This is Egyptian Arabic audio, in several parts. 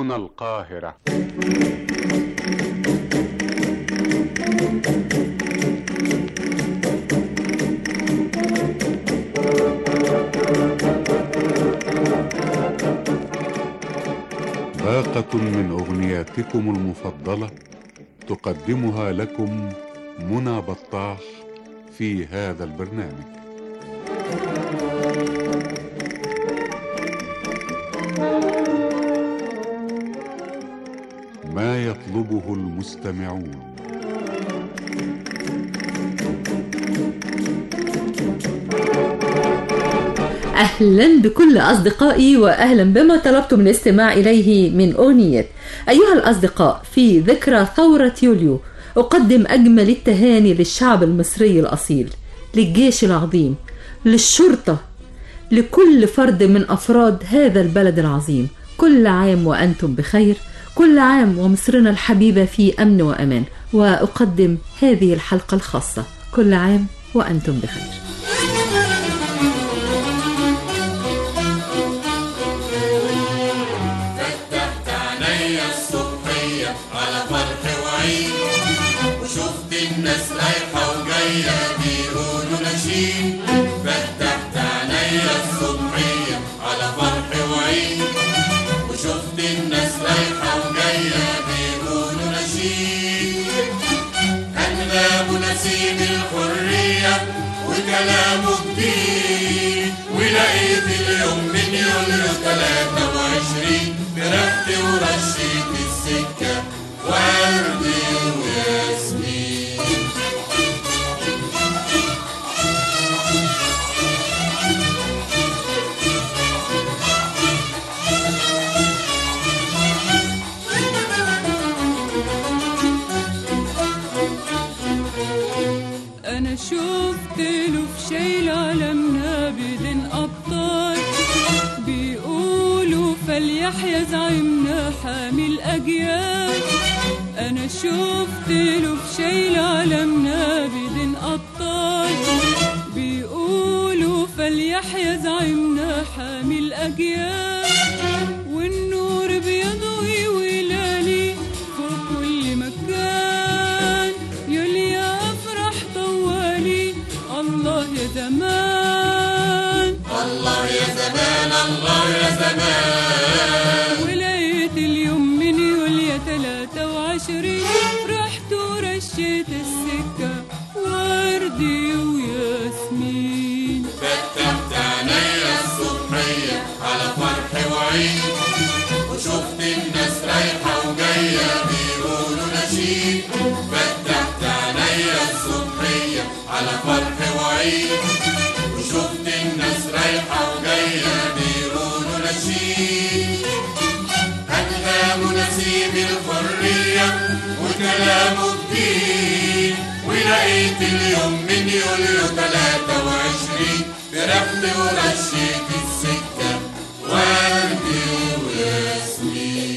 هنا القاهرة باقة من أغنياتكم المفضلة تقدمها لكم منى بطاح في هذا البرنامج ما يطلبه المستمعون أهلا بكل أصدقائي وأهلا بما طلبتم الاستماع إليه من أغنية أيها الأصدقاء في ذكرى ثورة يوليو أقدم أجمل التهاني للشعب المصري الأصيل للجيش العظيم للشرطة لكل فرد من أفراد هذا البلد العظيم كل عام وأنتم بخير كل عام ومصرنا الحبيبة في أمن وأمان وأقدم هذه الحلقة الخاصة كل عام وأنتم بخير فتحت عينيا الصبحية على فرح وعيد وشفت الناس رايحة وجاية بيقولوا نشيد فتحت عينيا الصبحية على فرح وعيد وشفت الناس رايحة وجاية بيقولوا نشيد أنغام نسيم الحرية وكلامه جديد ولقيت اليوم من يوليو 23 فرحت ورشيت السكة ورد وياسمين انا شفت له في شيل علمنا بدين ابطال بيقولوا فليحيى زعيمنا حامي الاجيال انا شفت له في شيل علمنا بدين ابطال بيقولوا فليحيى زعيمنا حامي الاجيال والنور بيضوي ولالي فوق كل مكان يوليا افرح طوالي الله يا زمان الله يا زمان الله يا زمان ولقيت اليوم من يوليا تلاتة وعشرين رحت ورشيت السكة وردي وياسمين فتحت عينيا الصبحية على فرح وعيد وشفت الناس رايحة وجاية بيقولوا نشيد فتحت عينيا الصبحية على فرح وعيد وشفت الناس رايحة وجاية بيقولوا نشيد أنغام نسيم الحرية وكلامه جديد ولقيت اليوم من يوليو 23 فرحت ورشيت السكة ورد وياسمين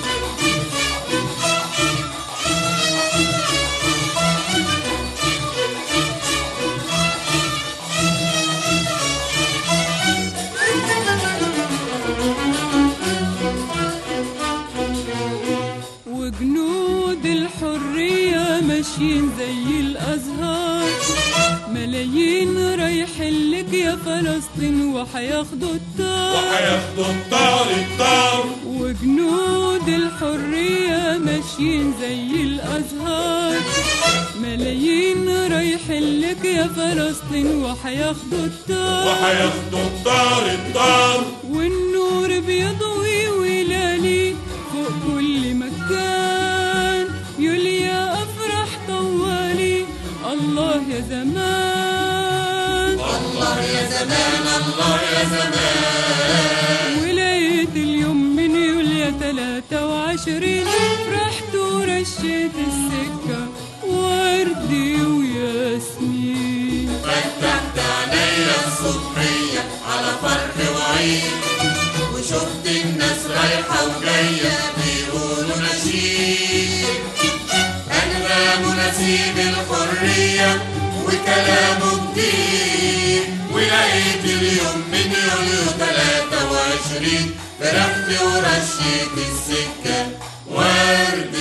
وجنود الحرية ماشيين زي الأزهار ملايين رايحين لك يا فلسطين وحياخدوا الطار وهياخدوا الطار الطار وجنود الحرية ماشيين زي الأزهار ملايين رايحين لك يا فلسطين وحياخدوا الطار وهياخدوا الطار الطار والنور بيضوي ولالي فوق كل مكان يوليا أفرح طوالي الله يا زمان الله يا زمان الله يا زمان ولقيت اليوم من يوليا تلاتة وعشرين رحت ورشيت السكة وردي وياسمين فتحت عينيا الصبحية على فرح وعيد وشفت الناس رايحة وجاية بيقولوا نشيد أنغام نسيم الحرية وكلامه جديد ولقيت اليوم من يوليو 23 فرحت ورشيت السكة السكة ورد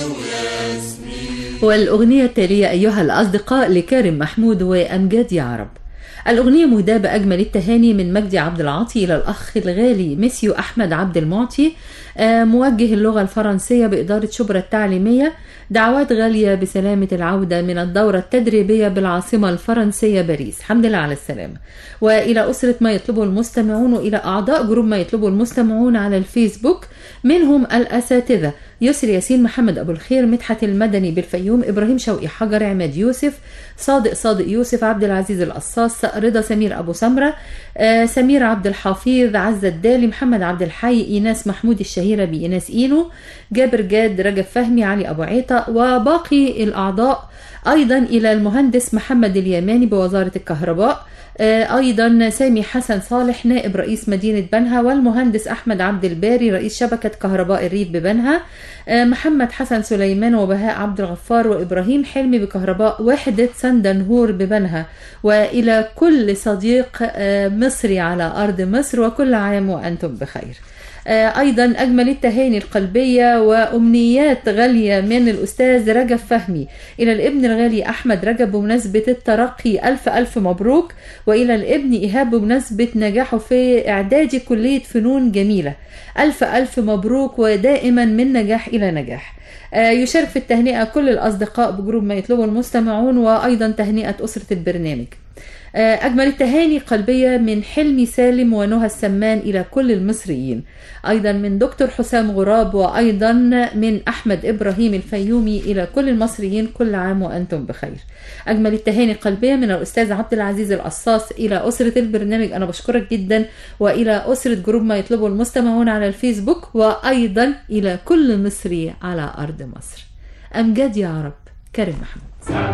وياسمين والأغنية التالية أيها الأصدقاء لكارم محمود وأمجاد يا عرب الأغنية مهداة بأجمل التهاني من مجدي عبد العاطي إلى الأخ الغالي ميسيو أحمد عبد المعطي آه، موجه اللغة الفرنسية بإدارة شبرا التعليمية دعوات غالية بسلامة العودة من الدورة التدريبية بالعاصمة الفرنسية باريس الحمد لله على السلامة وإلى أسرة ما يطلبه المستمعون وإلى أعضاء جروب ما يطلبه المستمعون على الفيسبوك منهم الأساتذة يسر ياسين محمد أبو الخير مدحت المدني بالفيوم إبراهيم شوقي حجر عماد يوسف صادق صادق يوسف عبد العزيز القصاص رضا سمير أبو سمرة آه، سمير عبد الحفيظ عزة الدالي محمد عبد الحي إيناس محمود الشهيرة بإيناس إينو جابر جاد رجب فهمي علي أبو عيطة وباقي الأعضاء أيضا إلى المهندس محمد اليماني بوزارة الكهرباء آه، أيضا سامي حسن صالح نائب رئيس مدينة بنها والمهندس أحمد عبد الباري رئيس شبكة كهرباء الريف ببنها آه، محمد حسن سليمان وبهاء عبد الغفار وإبراهيم حلمي بكهرباء وحدة سندنهور ببنها وإلى كل صديق آه، مصري على أرض مصر وكل عام وأنتم بخير آه، أيضا أجمل التهاني القلبية وأمنيات غالية من الأستاذ رجب فهمي إلى الابن الغالي أحمد رجب بمناسبة الترقي ألف ألف مبروك وإلى الابن إيهاب بمناسبة نجاحه في إعداد كلية فنون جميلة ألف ألف مبروك ودائما من نجاح إلى نجاح آه، يشارك في التهنئة كل الأصدقاء بجروب ما يطلبه المستمعون وأيضا تهنئة أسرة البرنامج آه، أجمل التهاني قلبية من حلمي سالم ونهى السمان إلى كل المصريين أيضا من دكتور حسام غراب وأيضا من أحمد إبراهيم الفيومي إلى كل المصريين كل عام وأنتم بخير أجمل التهاني قلبية من الأستاذ عبد العزيز القصاص إلى أسرة البرنامج أنا بشكرك جدا وإلى أسرة جروب ما يطلبه المستمعون على الفيسبوك وأيضا إلى كل مصري على أرض مصر أمجاد يا رب كريم محمود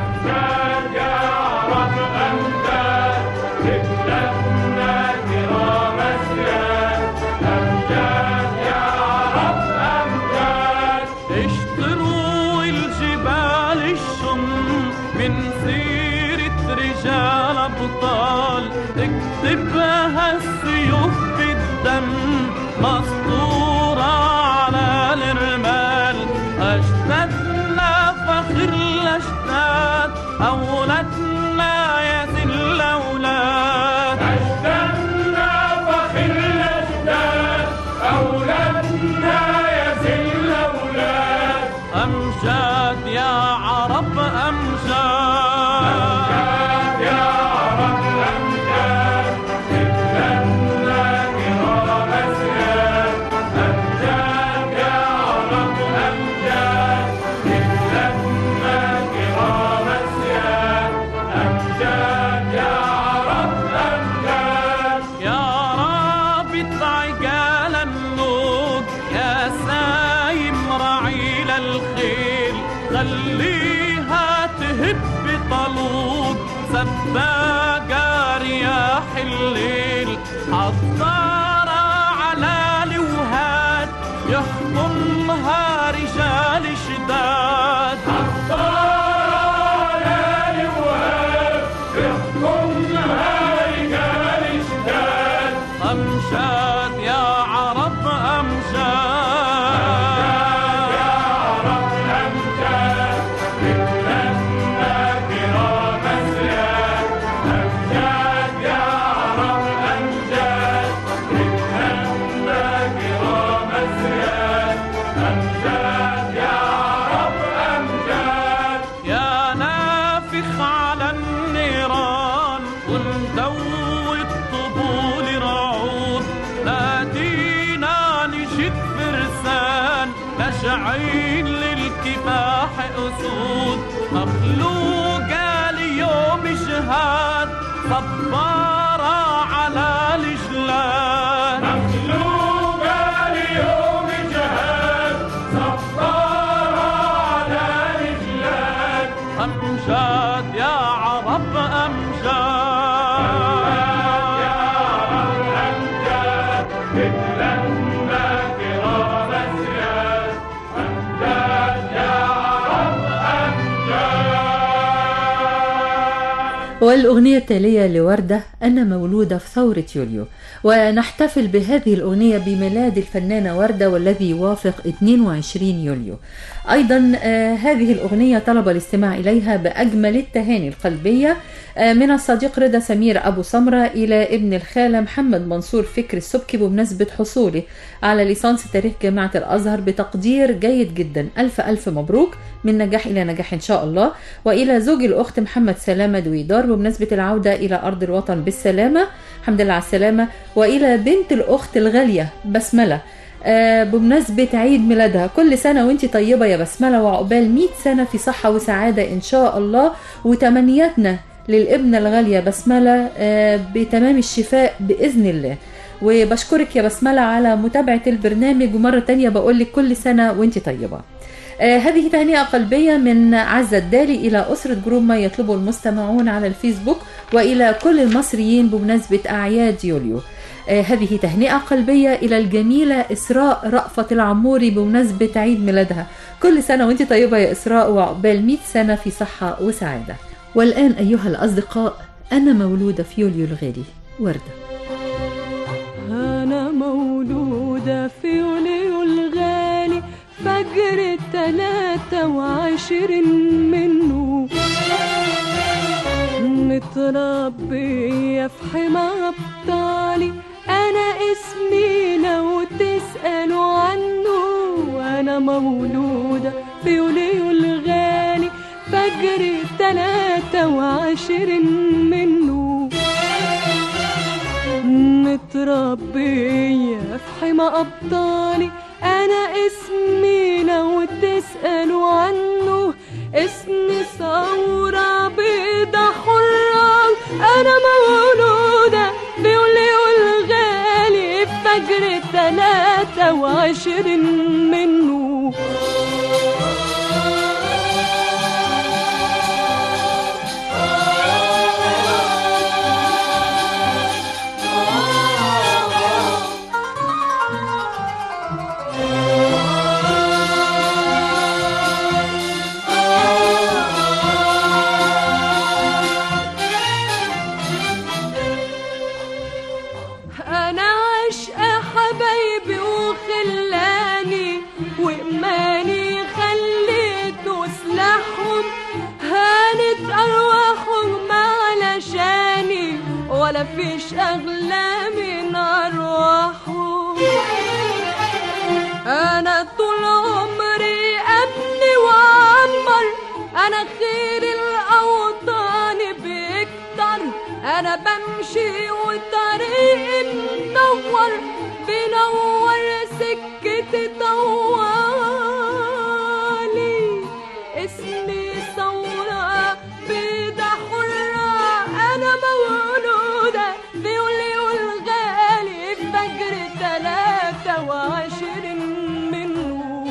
اشتروا الجبال الشم من سيرة رجال أبطال اكتبها السيوف بالدم مسطورة على الرمال أجدادنا فخر الأجداد أولادنا يا ذي الأولاد أجدادنا فخر الأجداد أولادنا يا ذي الأولاد أمجاد يا عرب أمجاد أمجاد يا عرب أمجاد إبلادنا كرام أسياد أمجاد يا عرب أمجاد إبلادنا كرام أسياد أمجاد يا عرب أمجاد يا رابط عجال النوج يا سايم رعيل الخيل خليها تهب طلوج سباقة رياح الليل حضارة على لوهات يحكمها رجال شداد حضارة على لوهات يحكمها رجال شداد أمجاد يا عرب أمجاد يا عرب أمجاد إبلادنا كرام أسياد أمجاد يا عرب أمجاد إبلادنا كرام أسياد أمجاد يا عرب أمجاد يا نافخ على النيران ومدوي الطبول رعود نادينا نجد فرسان نشعين للكفاح أسود مخلوقة ليوم جهاد صبارة على الجلاد مخلوقة ليوم جهاد صبارة على الجلاد أمجاد يا عرب أمجاد يا عرب أمجاد مثلنا كرام أسياد أمجاد يا عرب أمجاد والأغنية التالية لوردة أنا مولودة في ثورة يوليو ونحتفل بهذه الأغنية بميلاد الفنانة وردة والذي يوافق 22 يوليو أيضا آه هذه الأغنية طلب الاستماع إليها بأجمل التهاني القلبية آه من الصديق رضا سمير أبو سمرة إلى ابن الخالة محمد منصور فكر السبكي بمناسبة حصوله على ليسانس تاريخ جامعة الأزهر بتقدير جيد جدا ألف ألف مبروك من نجاح إلى نجاح إن شاء الله وإلى زوج الأخت محمد سلامة دويدار بمناسبة العودة إلى أرض الوطن بالسلامة الحمد لله على السلامة وإلى بنت الأخت الغالية بسملة آه بمناسبة عيد ميلادها كل سنة وانت طيبة يا بسملة وعقبال 100 سنة في صحة وسعادة إن شاء الله وتمنياتنا للابنة الغالية بسملة آه بتمام الشفاء بإذن الله وبشكرك يا بسملة على متابعة البرنامج ومرة تانية بقول لك كل سنة وانت طيبة آه هذه تهنئة قلبية من عزة الدالي إلى أسرة جروب ما يطلبه المستمعون على الفيسبوك وإلى كل المصريين بمناسبة أعياد يوليو آه هذه تهنئة قلبية إلى الجميلة إسراء رأفت العموري بمناسبة عيد ميلادها كل سنة وانت طيبة يا إسراء وعقبال 100 سنة في صحة وسعادة والآن أيها الأصدقاء أنا مولودة في يوليو الغالي وردة أنا مولودة في يوليو الغالي فجر التلاتة وعشرين منه متربية في حمى أبطالي أنا اسمي لو تسألوا عنه أنا مولودة في يوليو الغالي فجر التلاتة وعشرين منه متربية في حمى أبطالي أنا اسمي لو تسألوا عنه اسمي ثورة بيضة حرة أنا مولودة بيوليو الغالي في فجر تلاتة وعشرين منه أنا عشقة حبايبي وخلاني وإيماني خليته سلاحهم هانت أرواحهم علشاني ولا فيش أغلى من أرواحهم أنا طول عمري أبني وأعمر أنا خير الأوطان بيكتر أنا بمشي وطريقي منور بنور سكتي طوالي اسمي ثورة بيضة حرة أنا مولودة بيوليو الغالي في فجر تلاتة وعشرين منه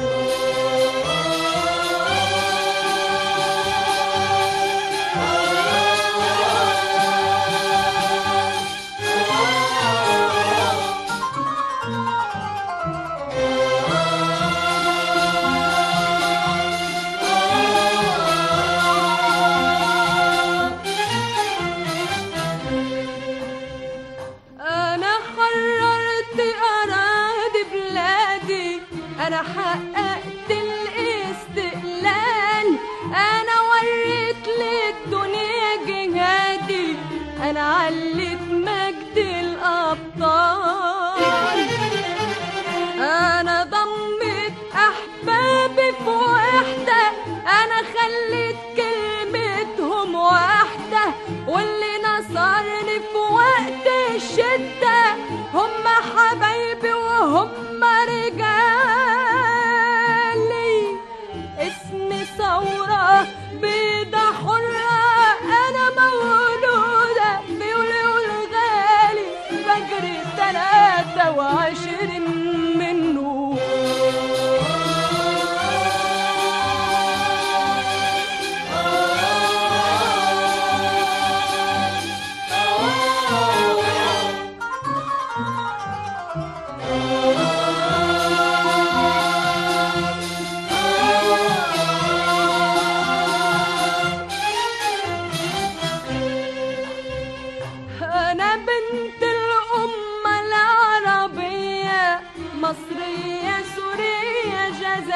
أنا حررت أراضي بلادي أنا حققت الاستقلال أنا وريت للدنيا جهادي أنا علت مجد الأبطال أنا ضمت أحبابي في وحدة أنا خليت كلمتهم واحدة واللي نصرني في وقت الشدة هم حبايبي وهم رجالي اسمي ثورة بيضة حرة أنا مولودة بيوليو الغالي فجر التلاتة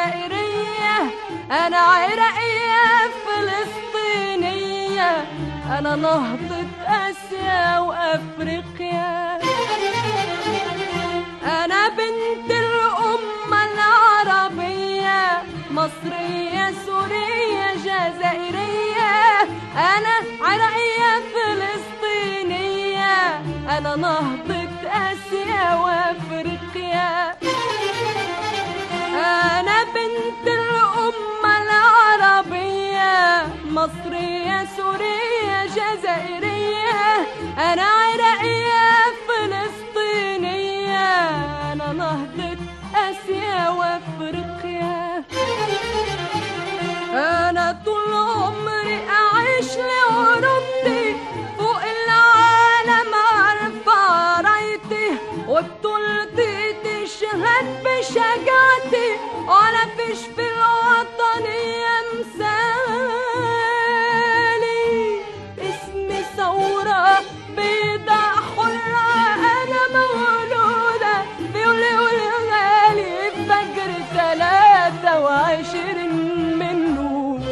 جزائرية أنا عراقية فلسطينية أنا نهضة آسيا وأفريقيا أنا بنت الأمة العربية مصرية سورية جزائرية أنا عراقية فلسطينية أنا نهضة آسيا وأفريقيا أنا بنت الأمة العربية مصرية سورية جزائرية أنا عراقية فلسطينية أنا نهضة آسيا وأفريقيا أنا طول عمري أعيش لأوروبتي فوق العالم عارفة رايتي وبطولتي تشهد بشجاعتي ولا فيش في الوطنية مثالي اسمي ثورة بيضة حرة أنا مولودة بيقولي قولي غالي فجر ثلاثة وعشرين منه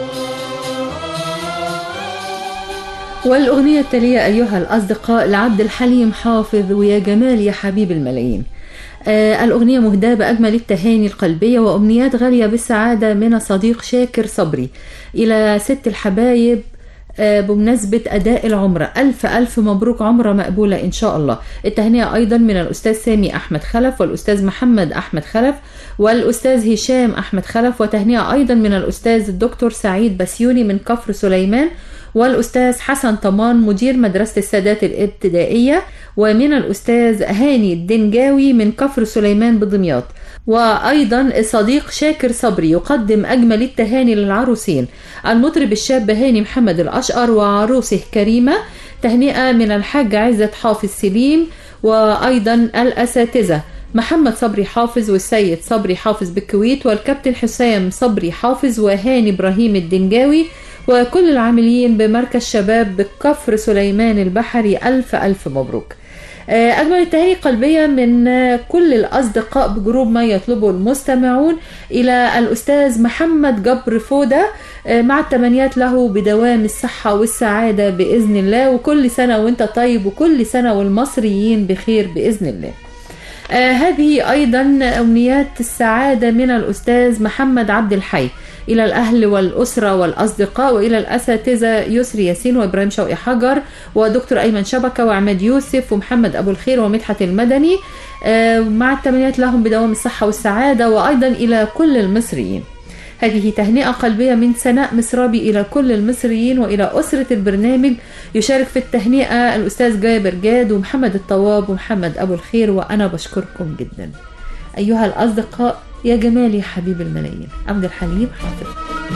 والأغنية التالية أيها الأصدقاء لعبد الحليم حافظ ويا جمال يا حبيب الملايين آه الأغنية مهداة بأجمل التهاني القلبية وأمنيات غالية بالسعادة من الصديق شاكر صبري إلى ست الحبايب آه، بمناسبة أداء العمرة ألف ألف مبروك عمرة مقبولة إن شاء الله التهنئة أيضا من الأستاذ سامي أحمد خلف والأستاذ محمد أحمد خلف والأستاذ هشام أحمد خلف وتهنئة أيضا من الأستاذ الدكتور سعيد بسيوني من كفر سليمان والأستاذ حسن طمان مدير مدرسة السادات الابتدائية ومن الأستاذ هاني الدنجاوي من كفر سليمان بدمياط وأيضا الصديق شاكر صبري يقدم أجمل التهاني للعروسين المطرب الشاب هاني محمد الأشقر وعروسه كريمة تهنئة من الحاج عزت حافظ سليم وأيضا الأساتذة محمد صبري حافظ والسيد صبري حافظ بالكويت والكابتن حسام صبري حافظ وهاني إبراهيم الدنجاوي وكل العاملين بمركز شباب بكفر سليمان البحري ألف ألف مبروك آه، أجمل التهاني القلبية من آه، كل الأصدقاء بجروب ما يطلبه المستمعون إلى الأستاذ محمد جبر فودة آه، مع التمنيات له بدوام الصحة والسعادة بإذن الله وكل سنة وانت طيب وكل سنة والمصريين بخير بإذن الله آه هذه أيضا أمنيات السعادة من الأستاذ محمد عبد الحي إلى الأهل والأسرة والأصدقاء وإلى الأساتذة يسري ياسين وإبراهيم شوقي حجر ودكتور أيمن شبكة وعماد يوسف ومحمد أبو الخير ومدحت المدني آه مع التمنيات لهم بدوام الصحة والسعادة وأيضا إلى كل المصريين هذه تهنئة قلبية من سناء مصرابي إلى كل المصريين وإلى أسرة البرنامج يشارك في التهنئة الأستاذ جابر جاد ومحمد الطواب ومحمد أبو الخير وأنا بشكركم جدا أيها الأصدقاء يا جمال يا حبيب الملايين عبد الحليم حافظ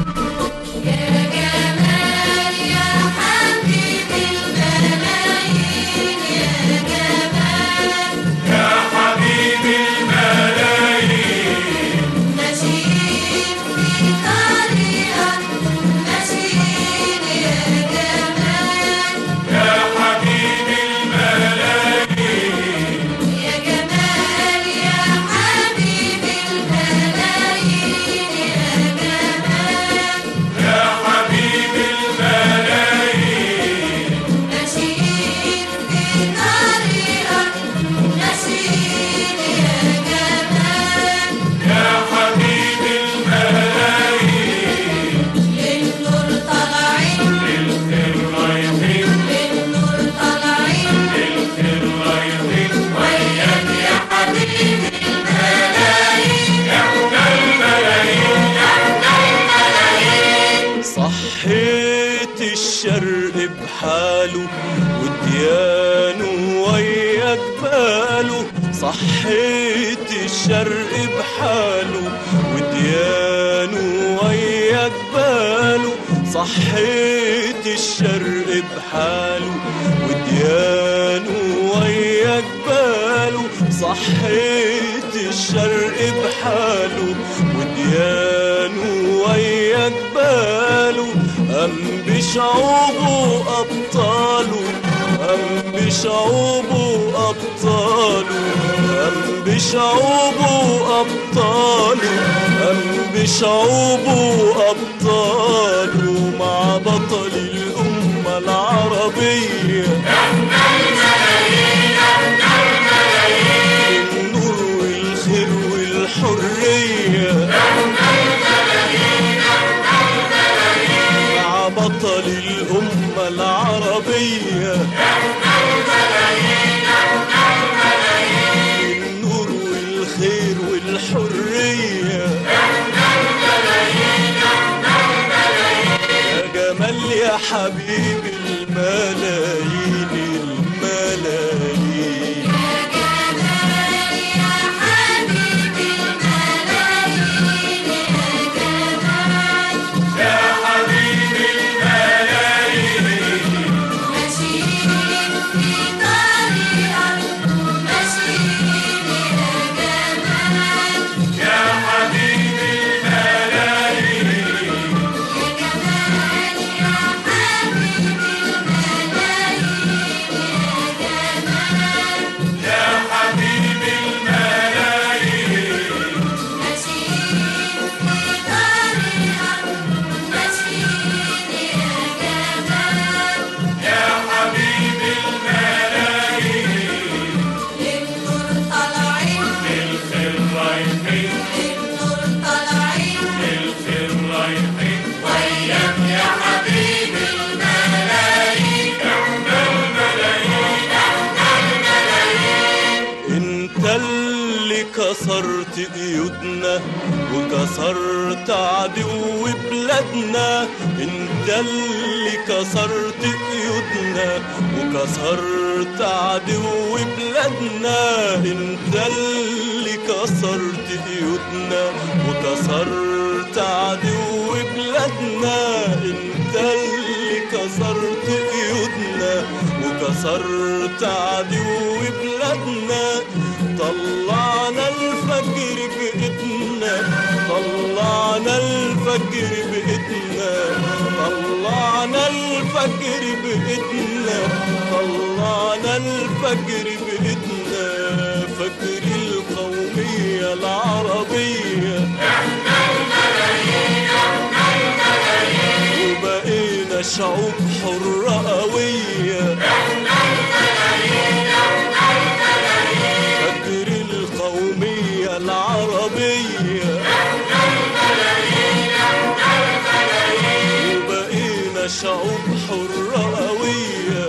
يا حبيبي الملايين ماشيين في طريقك ماشيين يا جمال يا حبيبي الملايين يا جمال يا حبيبي الملايين يا جمال يا حبيبي الملايين ماشيين في طريقك ماشيين يا جمال يا حبيبي الملايين للنور طالعين للخير رايحين للنور طالعين للخير رايحين وياك يا حبيبي الملايين احنا الملايين احنا الملايين صحيت الشرق بحاله وديانه ويا جباله صحيت الشرق بحاله وديانه ويا جباله صحيت الشرق بحاله وديانه ويا جباله صحيت الشرق بحاله وديانه ويا جباله أم بشعوبه أبطاله أم بشعوبه أبطاله أم بشعوبه أبطاله أم شعوب وأبطال ومع بطل الأمة العربية النور والخير والحرية مع بطل الأمة العربية النور والخير والحرية يا جمال يا حبيب الملايين الملايين النور طالعين الخير رايحين النور طالعين الخير رايحين وياك يا حبيبي الملايين احنا الملايين انت اللي كسرت قيودنا وكسرت عدو بلادنا انت اللي كسرت قيودنا وكسرت عدو بلادنا انت اللي كسرت قيودنا وكسرت عدو بلادنا انت اللي كسرت قيودنا وكسرت عدو بلادنا طلعنا الفجر بإيدنا طلعنا الفجر بإيدنا طلعنا الفجر بإيدنا طلعنا الفجر بإيدنا فجر القومية العربية وبقينا شعوب حرة قوية فجر القومية العربية وبقينا شعوب حرة قوية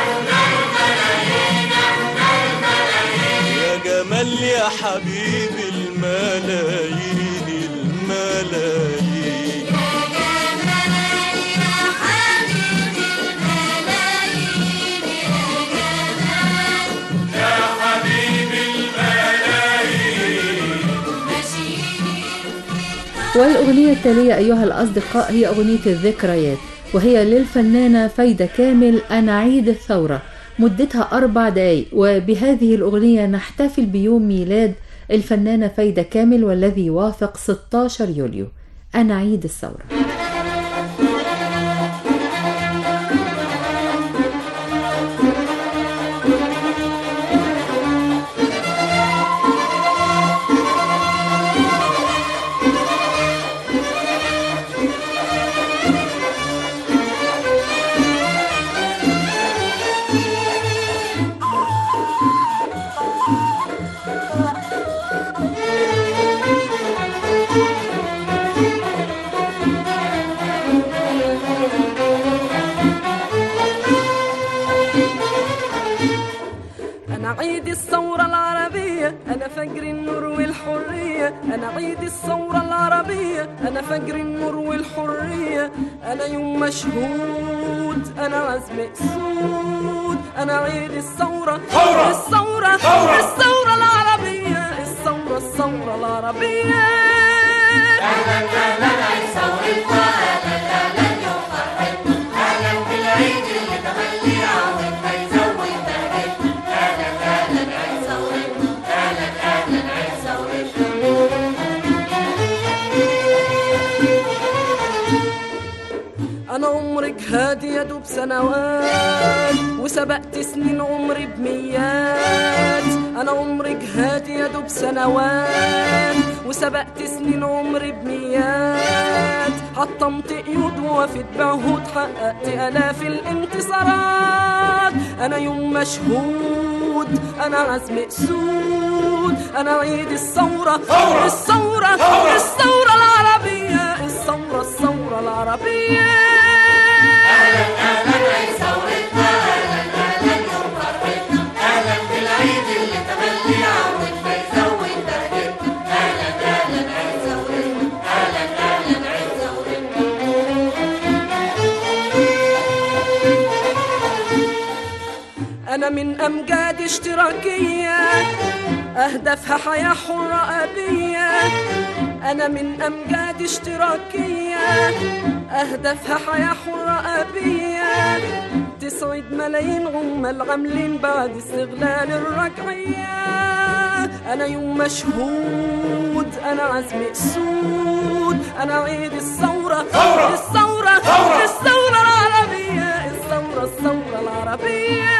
يا جمال يا حبيبي الملايين الملايين والأغنية التالية أيها الأصدقاء هي أغنية الذكريات وهي للفنانة فايدة كامل أنا عيد الثورة مدتها أربع دقايق وبهذه الأغنية نحتفل بيوم ميلاد الفنانة فايدة كامل والذي يوافق 16 يوليو أنا عيد الثورة أنا عيد الثورة العربية أنا فجر النور والحرية أنا عيد الثورة العربية أنا فجر النور والحرية أنا يوم مشهود أنا عزم أسود أنا عيد الثورة ثورة! الثورة ثورة! الثورة العربية الثورة الثورة العربية أنا عمري عمرك هادي يا دوب سنوات وسبقت سنين عمري بميات انا عمرك هادي يا دوب سنوات وسبقت سنين عمري بميات حطمت قيود ووفيت بعهود حققت الاف الانتصارات انا يوم مشهود انا عزم اسود انا عيد الثوره الثوره الثوره العربيه الثوره الثوره العربيه أنا من أمجاد اشتراكية أهدافها حياة حرة أبية أنا من أمجاد اشتراكية أهدافها حياة حرة أبية تسعد ملايين عمال عاملين بعد استغلال الرجعية أنا يوم مشهود أنا عزم أسود أنا عيد الثورة الثورة الثورة العربية الثورة الثورة العربية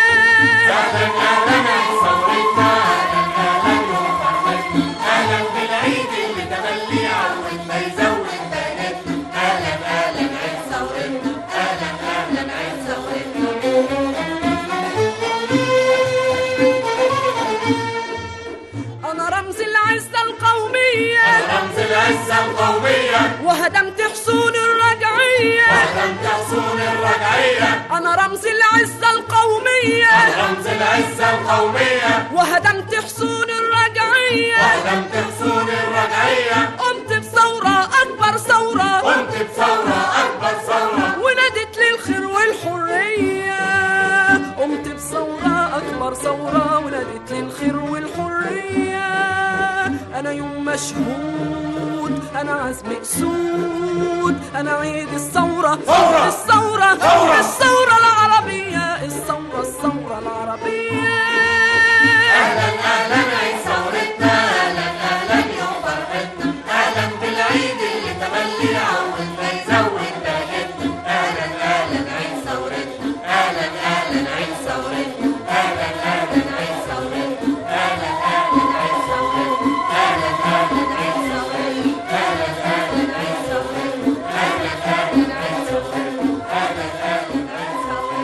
أنا رمز العزة القومية رمز العزة القومية وهدمت حصون الرجعية وهدمت حصون الرجعية أنا رمز العزة القومية رمز العزة القومية وهدمت حصون الرجعية وهدمت حصون الرجعية قمت بثورة أكبر ثورة قمت بثورة أكبر ثورة ونادت للخير والحرية قمت بثورة أكبر ثورة ونادت للخير والحرية أنا يوم مشهود أنا عزم أسود أنا عيد الثورة ثورة! الثورة ثورة! الثورة العربية الثورة الثورة العربية أهلا أهلا عيد ثورتنا أهلا أهلا يوم فرحتنا أهلا بالعيد اللي تملي يعودنا يزود بهجتنا أهلا أهلا عيد ثورتنا أهلا أهلا عيد ثورتنا أهلا أهلا عيد ثورتنا أهلا أهلا عيد ثورتنا أهلا أهلا عيد ثورتنا أهلا أهلا عيد ثورتنا أهلا أهلا عيد ثورتنا أهلا أهلا عيد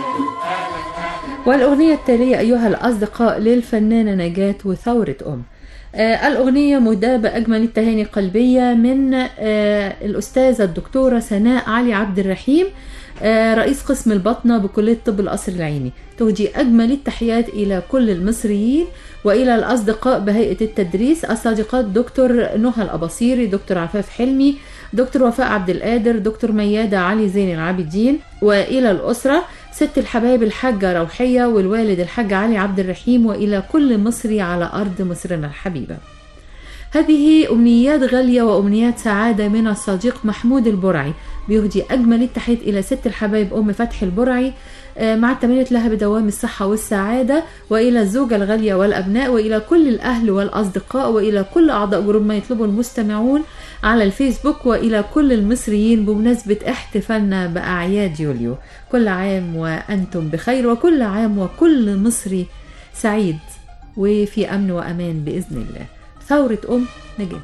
ثورتنا والأغنية التالية أيها الأصدقاء للفنانة نجاة وثورة أم آه الأغنية مهداة بأجمل التهاني القلبية من آه الأستاذة الدكتورة سناء علي عبد الرحيم آه رئيس قسم البطنة بكلية طب القصر العيني تهدي أجمل التحيات إلى كل المصريين وإلى الأصدقاء بهيئة التدريس الصديقات دكتور نهى الأباصيري دكتور عفاف حلمي دكتور وفاء عبد القادر دكتور ميادة علي زين العابدين وإلى الأسرة ست الحبايب الحاجة روحية والوالد الحاج علي عبد الرحيم وإلى كل مصري على أرض مصرنا الحبيبة هذه أمنيات غالية وأمنيات سعادة من الصديق محمود البرعي بيهدي أجمل التحيات إلى ست الحبايب أم فتحي البرعي آه، مع التمنية لها بدوام الصحة والسعادة وإلى الزوجة الغالية والأبناء وإلى كل الأهل والأصدقاء وإلى كل أعضاء جروب ما يطلبه المستمعون على الفيسبوك وإلى كل المصريين بمناسبة احتفالنا بأعياد يوليو كل عام وأنتم بخير وكل عام وكل مصري سعيد وفي أمن وأمان بإذن الله ثورة أم نجاة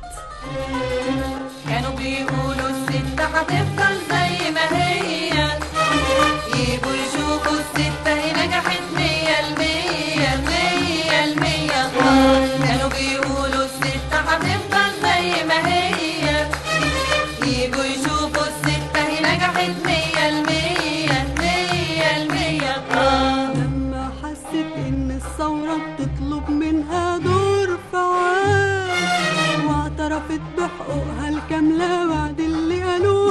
كانوا بيقولوا الست هتفضل زي ما هي يجوا يشوفوا الست هي نجحت مية المية مية المية كانوا بيقولوا الست هتفضل زي ما هي يجوا يشوفوا الست هي نجحت مية المية مية المية لما حست ان الثورة بتطلب منها دور فعال واعترفت بحقوقها الكاملة بعد اللي قالوه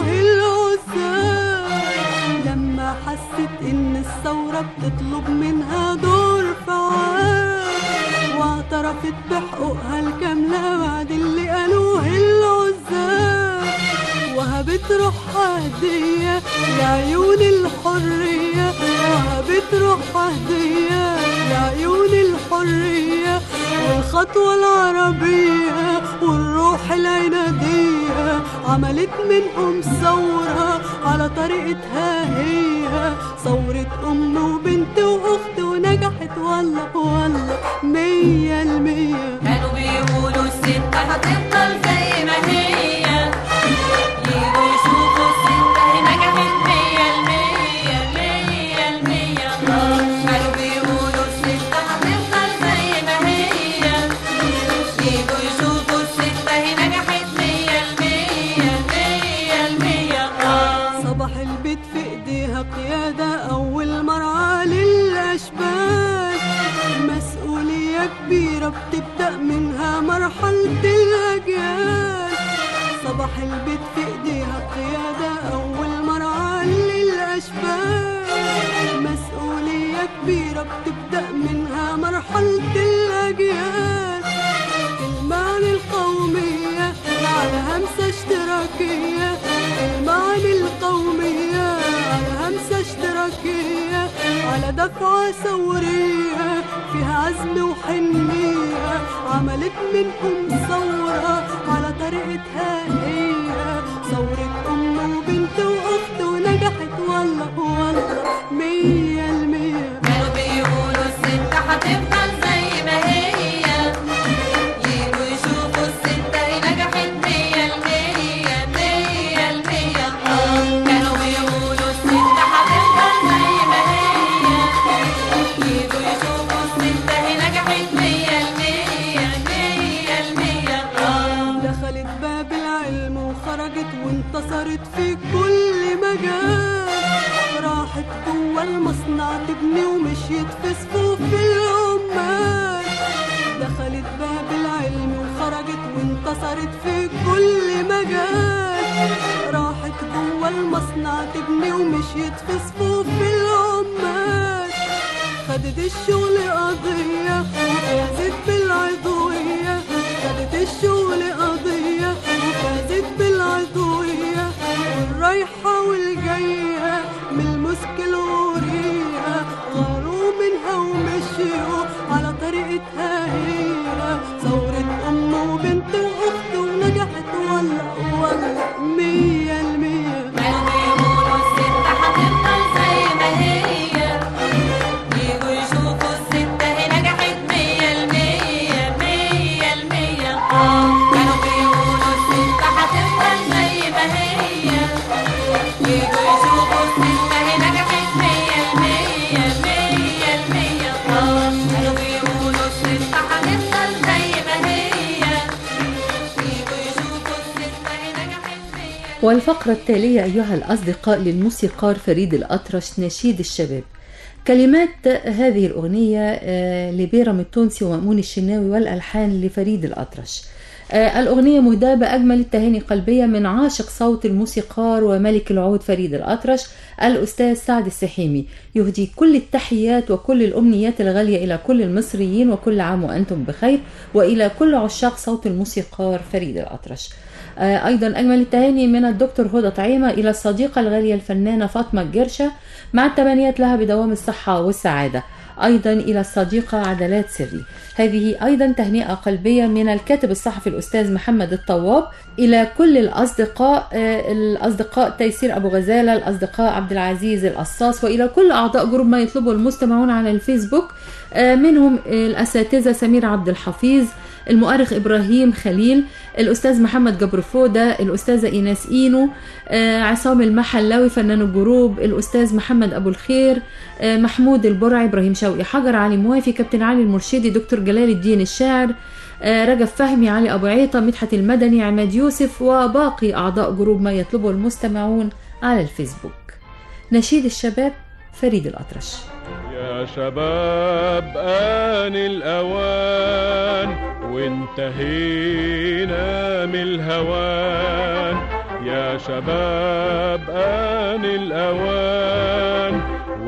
العزال لما حست ان الثورة بتطلب منها دور فعال واعترفت بحقوقها الكاملة بعد اللي قالوه العزال وهبت روحها هدية لعيون الحرية وهبت روحها هدية لعيون الحرية والخطوة العربية والروح العنادية عملت منهم ثورة على طريقتها هي ثورة أم وبنت وأخت ونجحت والله والله مية المية كانوا بيقولوا الست هتفضل زي ما هي يجوا يشوفوا الست هي نجحت مية المية مية المية كانوا بيقولوا الست هتفضل زي ما هي يجوا يشوفوا الست هي نجحت مية المية مية المية صباح البيت في ايديها قيادة أول مرعى للأشبال مسؤولية كبيرة بتبدأ منها مرحلة الأجيال صباح البيت في ايديها قيادة أول مرعى للأشبال مسؤولية كبيرة بتبدأ منها مرحلة الأجيال المعنى القومية على همسة اشتراكية المعنى القومية على همسة اشتراكية على دفعة ثورية فيها عزم وحنية عملت منهم ثورة على طريقتها هي ثورة أم وبنت وأخت ونجحت والله والله مية المية كانوا بيقولوا الست هتفضل زي ما هي يجوا يشوفوا الست هي نجحت مية المية مية المية كانوا بيقولوا الست هتفضل زي ما هي يجوا يشوفوا الست هي نجحت مية المية مية المية دخلت باب العلم وخرجت وانتصرت في كل مجال راحت جوه المصنع تبني ومشيت في صفوف العمال دخلت باب العلم وخرجت وانتصرت في كل مجال راحت جوه المصنع تبني ومشيت في صفوف العمال خدت الشغل قضية وفازت بالعضوية خدت الشغل قضية وفازت بالعضوية والرايحة والجاية من المسك الورية غاروا منها ومشيوا على طريقتها هي ثورة أم وبنت وأخت ونجحت والله والله مية المية كانوا بيقولوا الست هتفضل زي ما هي يجوا يشوفوا الست هي نجحت مية المية مية المية كانوا بيقولوا الست هتفضل زي ما هي يجوا يشوفوا الست هي نجحت مية المية مية المية كانوا بيقولوا الست هتفضل زي ما هي يجوا يشوفوا الست هي نجحت مية والفقرة التالية أيها الأصدقاء للموسيقار فريد الأطرش نشيد الشباب كلمات هذه الأغنية آه، لبيرم التونسي ومأمون الشناوي والألحان لفريد الأطرش آه، الأغنية مهداة بأجمل التهاني قلبية من عاشق صوت الموسيقار وملك العود فريد الأطرش الأستاذ سعد السحيمي يهدي كل التحيات وكل الأمنيات الغالية إلى كل المصريين وكل عام وأنتم بخير وإلى كل عشاق صوت الموسيقار فريد الأطرش آه، أيضا أجمل التهاني من الدكتور هدى طعيمة إلى الصديقة الغالية الفنانة فاطمة الجرشة مع التمنيات لها بدوام الصحة والسعادة أيضا إلى الصديقة عدلات سري هذه أيضا تهنئة قلبية من الكاتب الصحفي الأستاذ محمد الطواب إلى كل الأصدقاء آه، الأصدقاء تيسير أبو غزالة الأصدقاء عبد العزيز القصاص وإلى كل أعضاء جروب ما يطلبه المستمعون على الفيسبوك آه، منهم الأساتذة سمير عبد الحفيظ المؤرخ إبراهيم خليل الأستاذ محمد جبر فودة الأستاذة إيناس إينو آه، عصام المحلاوي فنان الجروب الأستاذ محمد أبو الخير آه، محمود البرعي إبراهيم شوقي حجر علي موافي كابتن علي المرشدي دكتور جلال الدين الشاعر آه، رجب فهمي علي أبو عيطة مدحت المدني عماد يوسف وباقي أعضاء جروب ما يطلبه المستمعون على الفيسبوك نشيد الشباب فريد الأطرش يا شباب آن الأوان وانتهينا من الهوان يا شباب آن الأوان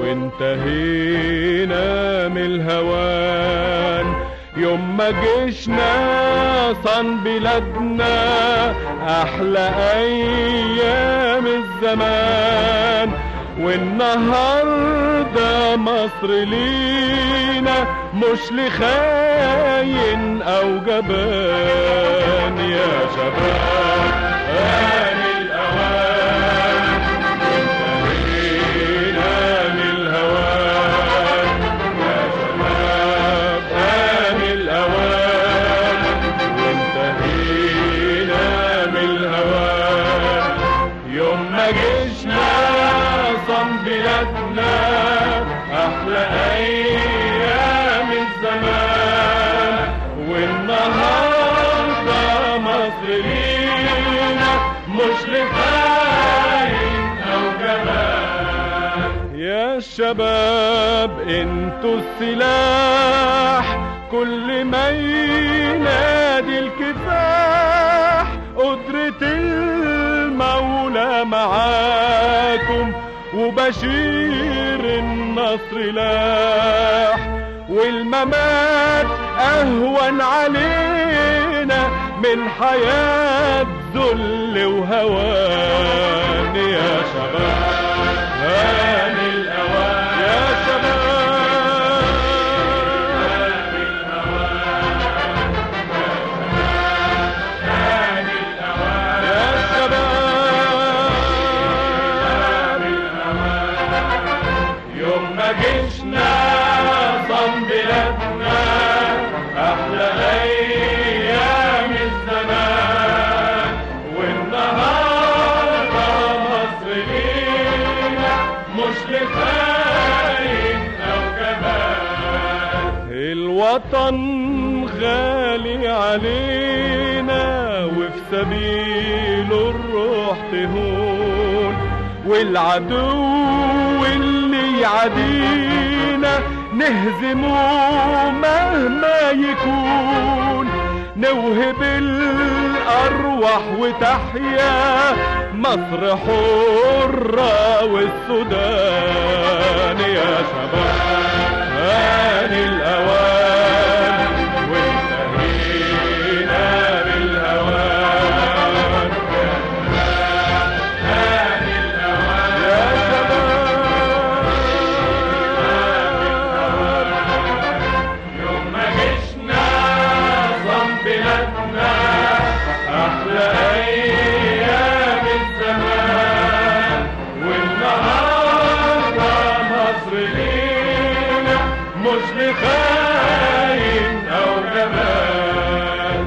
وانتهينا من الهوان يوم ما جيشنا صن بلادنا أحلى أيام الزمان والنهاردة مصر لينا مش لخاين أو جبان يا شباب آن الأوان انتهينا من الهوان يا شباب آن الأوان وانتهينا من الهوان يوم ما جيشنا صم بلادنا أحلى أيام الزمان والنهاردة مصر لينا مش لخاين أو جبان يا شباب انتوا السلاح كل ما ينادي الكفاح قدرة المولى معاكم وبشير النصر لاح والممات اهون علينا من حياة ذل وهوان يا شباب هان الاوان يا شباب هان الاوان يا شباب يوم ما جيشنا صم بلادنا احلى ايام الزمان والنهارده مصر لينا مش لخاين او كمان الوطن غالي علينا وفي سبيله الروح تهون والعدو اللي يعادينا نهزمه مهما يكون نوهب الأرواح وتحيا مصر حرة والسودان يا شباب آن الأوان وانتهينا بالهوان آن الأوان يا شباب يوم ما جيشنا صم بلادنا أحلى أيام الزمان والنهارده مصر لينا مش لخاين أو جبان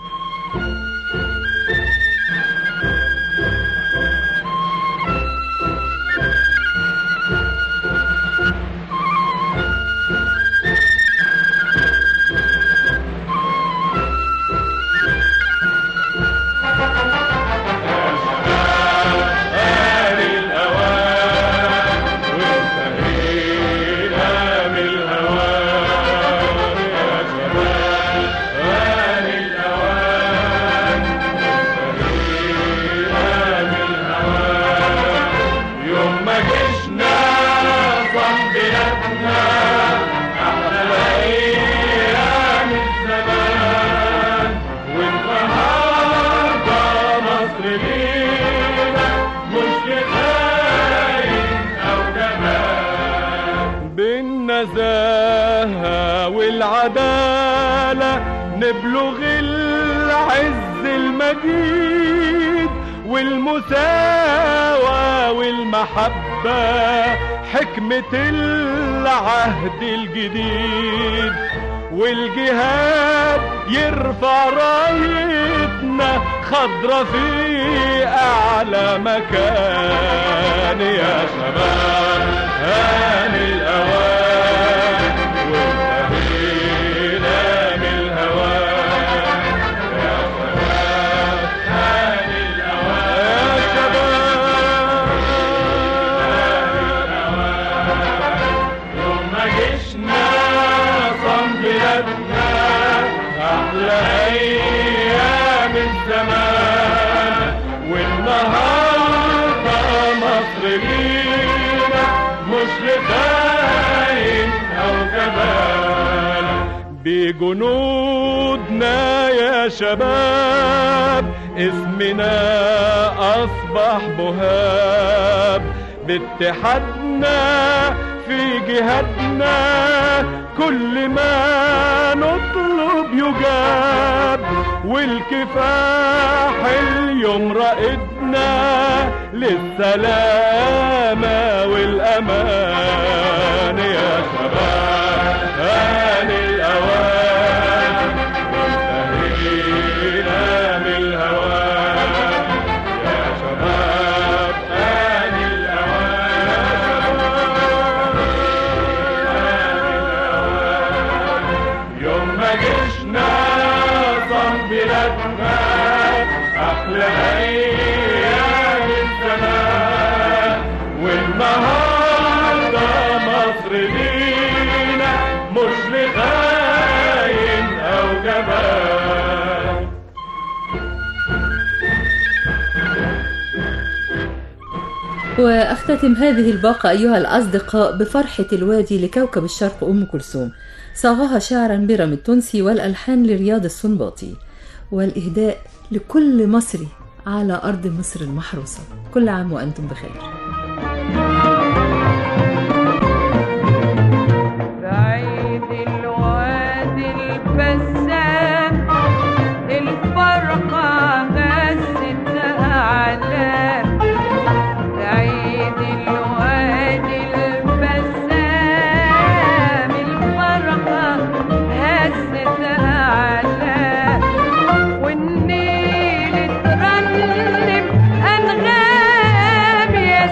آن الأوان وانتهينا من الهوان يا شباب آن الأوان وانتهينا من الهوان يوم ما جيشنا صم بلادنا أحلى أيام الزمان والنهارده مصر لينا مش لخاين أو جبان بالنزاهة والعدالة نبلغ العز المجيد والمساواة والمحبة حكمة العهد الجديد والجهاد يرفع رايتنا خضرة في أعلى مكان يا شباب هان الأوان وانتهينا من الهوان يا شباب هان الأوان يا شباب يوم ما جيشنا صم بلادنا أحلى أيام الزمان والنهارده مصر لينا مش لخاين أو جبان بجنودنا يا شباب اسمنا أصبح بهاب باتحادنا في جهادنا كل ما نطلب يجاب والكفاح اليوم رائدنا للسلامة والأمان يا شباب آن الأوان انتهينا من الهوان يا شباب آن الأوان يوم ما جيشنا صم بلادنا أحلى أيام الزمان والنهارده مصر لينا مش لخاين أو جبان وأختتم هذه الباقة أيها الأصدقاء بفرحة الوادي لكوكب الشرق أم كلثوم صاغها شعرا برم التونسي والألحان لرياض السنباطي والإهداء لكل مصري على أرض مصر المحروسة كل عام وأنتم بخير بعيد الوادي البسام الفرقة غزت أعلام بعيد الوادي البسام الفرقة هزت أعلام والنيل ترنم أنغام يا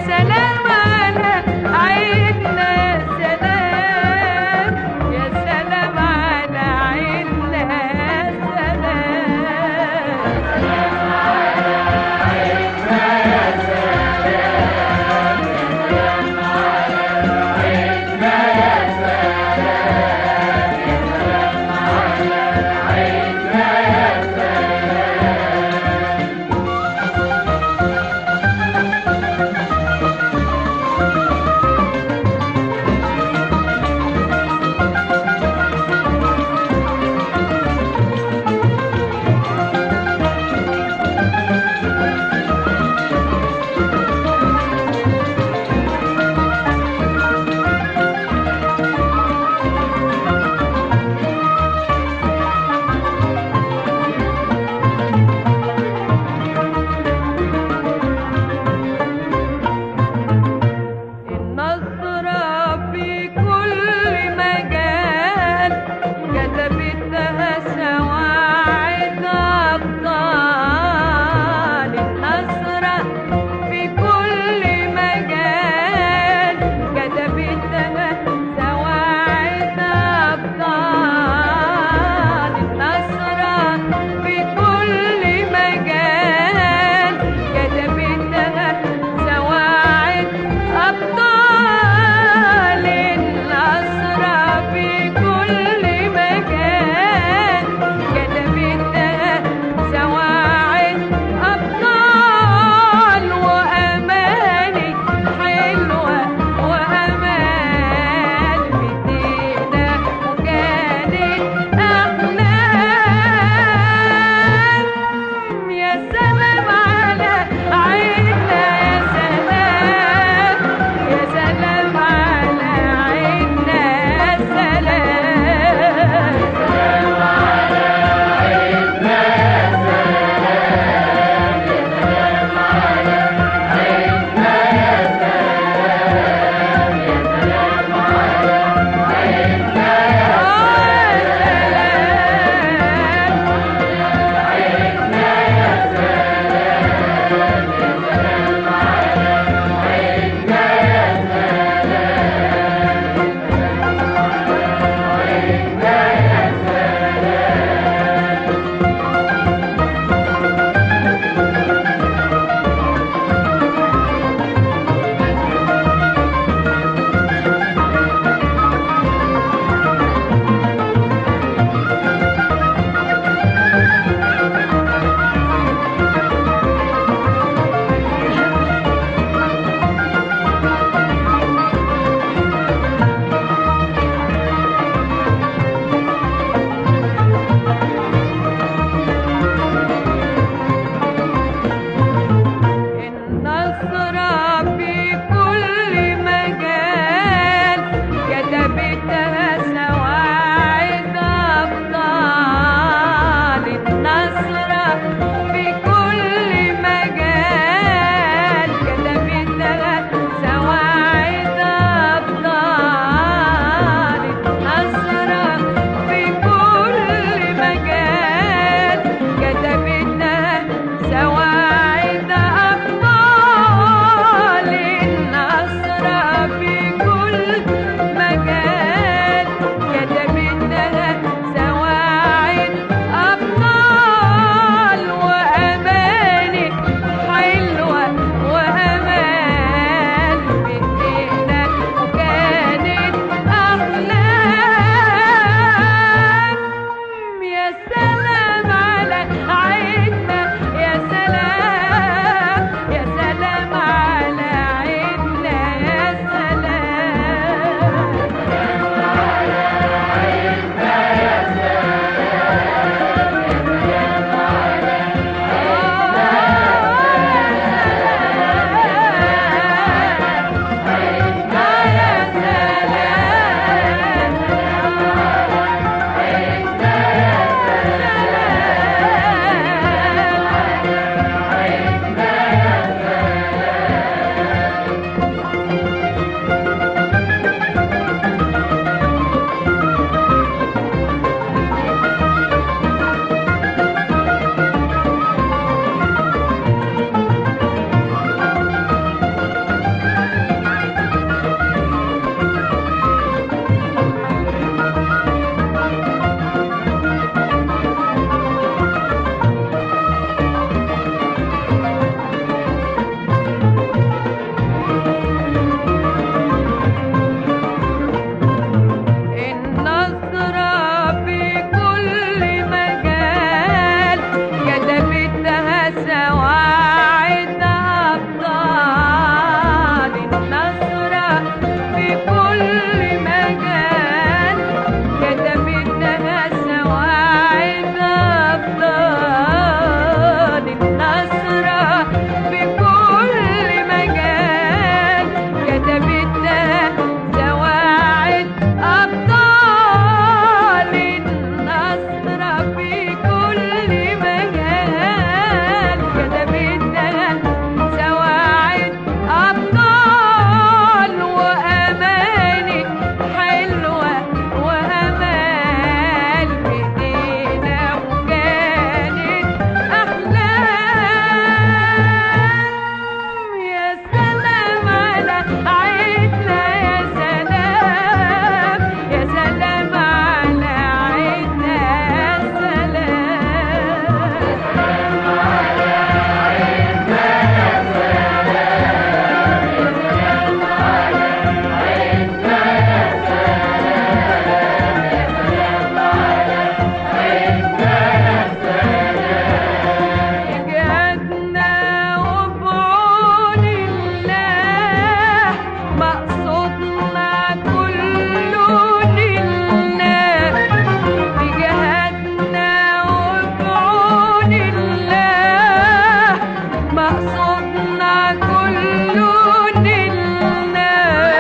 مقصودنا كله نلنا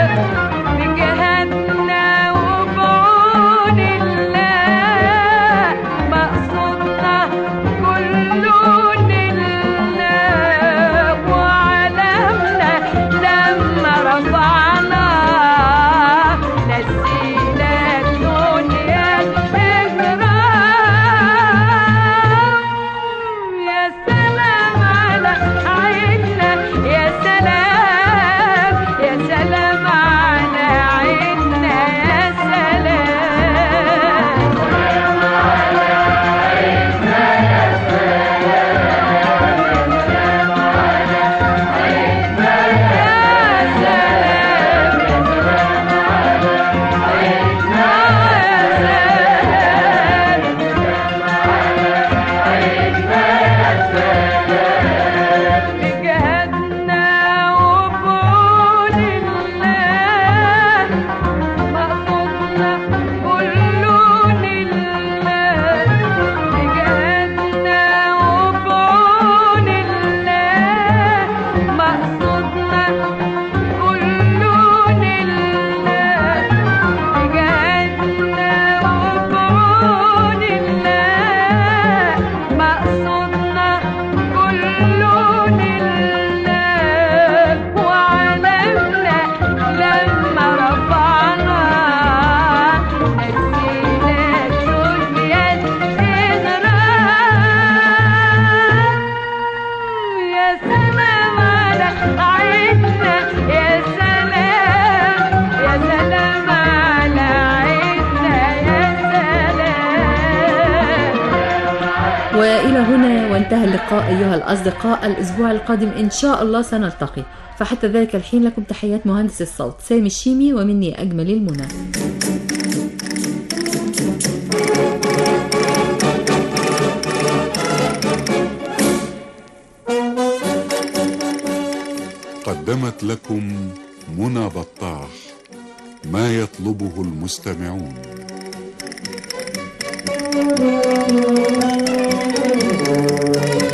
بجهادنا وبعون الله مقصودنا كله نلنا وعلمنا لما رفعنا نسينا الدنيا الإجرام يا سلام على عيننا يا سلام يا سلام على عيننا يا سلام بجهادنا وبعون الله مقصودنا كله لله بجهادنا وبعون الله مقصودنا كله لله بجهادنا وبعون الله مقصودنا كله لله وعلمنا لما رفعنا نسينا الدنيا الإغرام يا سلام على عيننا يا سلام يا سلام على عيننا يا سلام وإلى هنا وانتهى اللقاء أيها الأصدقاء الأسبوع القادم إن شاء الله سنلتقي فحتى ذلك الحين لكم تحيات مهندس الصوت سامي الشيمي ومني أجمل المنى قدمت لكم منى بطاح ما يطلبه المستمعون Thank you.